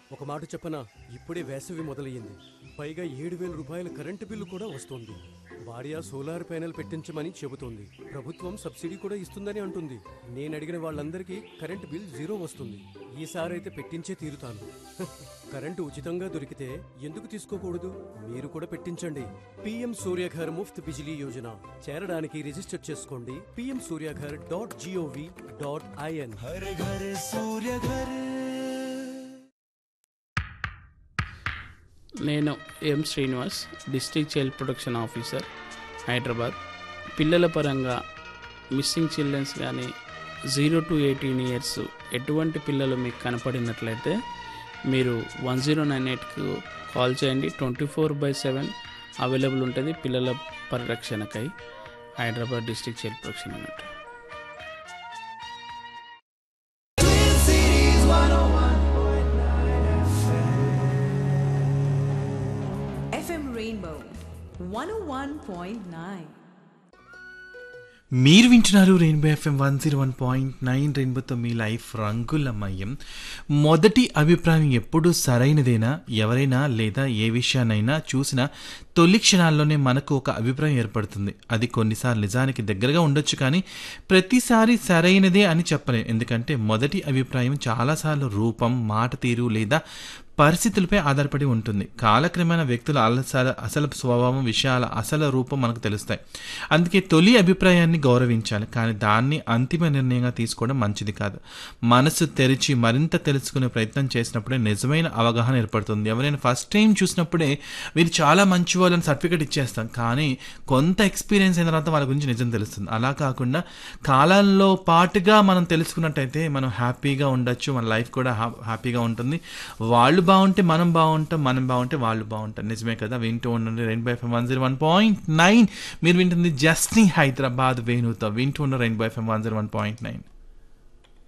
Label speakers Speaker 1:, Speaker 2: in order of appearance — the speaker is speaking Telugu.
Speaker 1: ఒక మాట చెప్పనా ఇప్పుడే వేసవి మొదలయ్యింది పైగా ఏడు వేల రూపాయల కరెంటు బిల్లు కూడా వస్తోంది భార్య సోలార్ ప్యానెల్ పెట్టించమని చెబుతోంది ప్రభుత్వం సబ్సిడీ కూడా ఇస్తుందని అంటుంది నేను అడిగిన వాళ్ళందరికీ కరెంటు బిల్ జీరో వస్తుంది ఈసారైతే పెట్టించే తీరుతాను కరెంటు ఉచితంగా దొరికితే ఎందుకు తీసుకోకూడదు మీరు కూడా పెట్టించండి పిఎం సూర్యఘర్ ముఫ్త్ బిజిలీ యోజన చేరడానికి రిజిస్టర్ చేసుకోండి PM Suryaghar dot G O V dot I N
Speaker 2: Har Ghar Surya Ghar
Speaker 3: నేను M Srinivas district child protection officer Hyderabad పిల్లల పరంగా మిస్సింగ్ చిల్డ్రన్స్ కానీ జీరో టు ఎయిటీన్ ఇయర్స్ ఎటువంటి పిల్లలు మీకు కనపడినట్లయితే మీరు వన్ జీరో నైన్ ఎయిట్కు కాల్ చేయండి twenty four by seven available ఉంటుంది పిల్లల పరిరక్షణకై హైదరాబాద్ డిస్ట్రిక్ట్ చైల్డ్ ప్రొటెక్షన్ అన్నట్టు
Speaker 4: FM Rainbow 101.9.
Speaker 2: మీరు వింటున్నారు rainbow FM one zero one point nine రెయిన్బోతో మీ లైఫ్ రంగులమయం మొదటి అభిప్రాయం ఎప్పుడు సరైనదేనా ఎవరైనా లేదా ఏ విషయాన్నైనా చూసినా తొలి క్షణాల్లోనే మనకు ఒక అభిప్రాయం ఏర్పడుతుంది అది కొన్నిసార్లు నిజానికి దగ్గరగా ఉండొచ్చు కానీ ప్రతిసారి సరైనదే అని చెప్పలేం ఎందుకంటే మొదటి అభిప్రాయం చాలాసార్లు రూపం మాట తీరు లేదా పరిస్థితులపై ఆధారపడి ఉంటుంది కాలక్రమేణా వ్యక్తుల అలసల అసలు స్వభావం విషయాల అసలు రూపం మనకు తెలుస్తాయి అందుకే తొలి అభిప్రాయాన్ని గౌరవించాలి కానీ దాన్ని అంతిమ నిర్ణయంగా తీసుకోవడం మంచిది కాదు మనసు తెరిచి మరింత తెలుసుకునే ప్రయత్నం చేసినప్పుడే నిజమైన అవగాహన ఏర్పడుతుంది ఎవరైనా ఫస్ట్ టైం చూసినప్పుడే వీరు చాలా మంచి వాళ్ళని సర్టిఫికేట్ ఇచ్చేస్తాం కానీ కొంత ఎక్స్పీరియన్స్ అయిన తర్వాత వాళ్ళ గురించి నిజం తెలుస్తుంది అలా కాకుండా కాలంలో పాటుగా మనం తెలుసుకున్నట్టయితే మనం హ్యాపీగా ఉండొచ్చు మన లైఫ్ కూడా హ్యా- హ్యాపీగా ఉంటుంది వాళ్ళు బాగుంటే మనం బాగుంటాం మనం బాగుంటే వాళ్ళు బాగుంటారు నిజమే కదా వింటూ ఉండండి rainbow F M one zero one point nine మీరు వింటుంది జస్ని హైదరాబాద్ వేణుతో వింటూ ఉన్న rainbow F M one zero one point nine